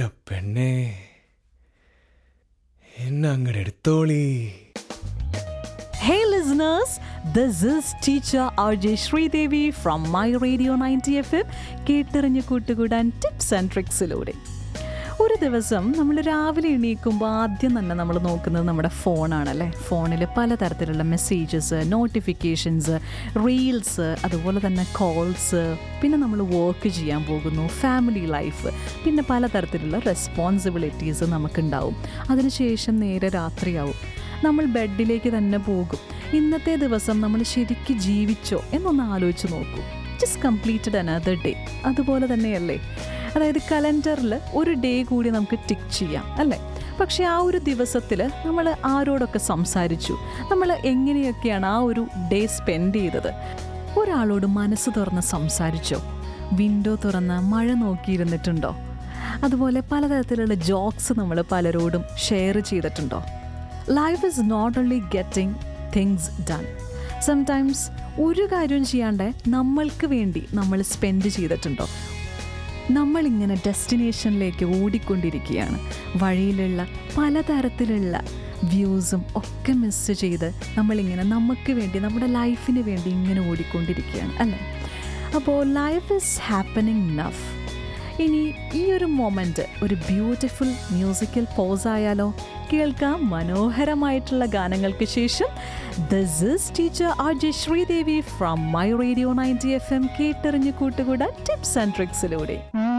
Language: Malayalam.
എൻ്റെ പെണ്ണേ എന്നെ അങ്ങോട്ട് എടുത്തോളി Hey listeners, this is teacher RJ Sridevi from My Radio 90 FM കേട്ടറിഞ്ഞ് കൂട്ടുകൂടാൻ ടിപ്സ് ആൻഡ് ട്രിക്സിലൂടെ ഒരു ദിവസം നമ്മൾ രാവിലെ എണീക്കുമ്പോൾ ആദ്യം തന്നെ നമ്മൾ നോക്കുന്നത് നമ്മുടെ ഫോണാണല്ലേ ഫോണിൽ പലതരത്തിലുള്ള മെസ്സേജസ് നോട്ടിഫിക്കേഷൻസ് റീൽസ് അതുപോലെ തന്നെ കോൾസ് പിന്നെ നമ്മൾ വർക്ക് ചെയ്യാൻ പോകുന്നു ഫാമിലി ലൈഫ് പിന്നെ പലതരത്തിലുള്ള റെസ്പോൺസിബിലിറ്റീസ് നമുക്കുണ്ടാവും അതിനുശേഷം നേരെ രാത്രിയാവും നമ്മൾ ബെഡിലേക്ക് തന്നെ പോകും ഇന്നത്തെ ദിവസം നമ്മൾ ശരിക്കും ജീവിച്ചോ എന്നൊന്ന് ആലോചിച്ച് നോക്കൂ ജസ്റ്റ് കംപ്ലീറ്റഡ് അനദർ ഡേ അതുപോലെ തന്നെയല്ലേ അതായത് കലണ്ടറിൽ ഒരു ഡേ കൂടി നമുക്ക് ടിക്ക് ചെയ്യാം അല്ലേ പക്ഷേ ആ ഒരു ദിവസത്തിൽ നമ്മൾ ആരോടൊക്കെ സംസാരിച്ചു നമ്മൾ എങ്ങനെയൊക്കെയാണ് ആ ഒരു ഡേ സ്പെൻഡ് ചെയ്തത് ഒരാളോട് മനസ്സ് തുറന്ന് സംസാരിച്ചോ വിൻഡോ തുറന്ന് മഴ നോക്കിയിരുന്നിട്ടുണ്ടോ അതുപോലെ പലതരത്തിലുള്ള ജോക്സ് നമ്മൾ പലരോടും ഷെയർ ചെയ്തിട്ടുണ്ടോ life is not only getting things done sometimes ഒരു കാര്യവും ചെയ്യാണ്ട് നമ്മൾക്ക് വേണ്ടി നമ്മൾ സ്പെൻഡ് ചെയ്തിട്ടുണ്ടോ നമ്മളിങ്ങനെ ഡെസ്റ്റിനേഷനിലേക്ക് ഓടിക്കൊണ്ടിരിക്കുകയാണ് വഴിയിലുള്ള പലതരത്തിലുള്ള വ്യൂസും ഒക്കെ മിസ് ചെയ്ത് നമ്മളിങ്ങനെ നമുക്ക് വേണ്ടി നമ്മുടെ ലൈഫിന് വേണ്ടി ഇങ്ങനെ ഓടിക്കൊണ്ടിരിക്കുകയാണ് അല്ലേ അപ്പോൾ ലൈഫ് ഇസ് ഹാപ്പനിങ് നഫ് ഇനി ഈ ഒരു മൊമെൻ്റ് ഒരു ബ്യൂട്ടിഫുൾ മ്യൂസിക്കൽ പോസ് ആയാലോ കേൾക്കാം മനോഹരമായിട്ടുള്ള ഗാനങ്ങൾക്ക് ശേഷം this is teacher R J Sreedevi from my radio ninety F M കേട്ടെറിഞ്ഞ് കൂട്ടുകൂടാൻ ടിപ്സ് ആൻഡ് ട്രിക്സിലൂടെ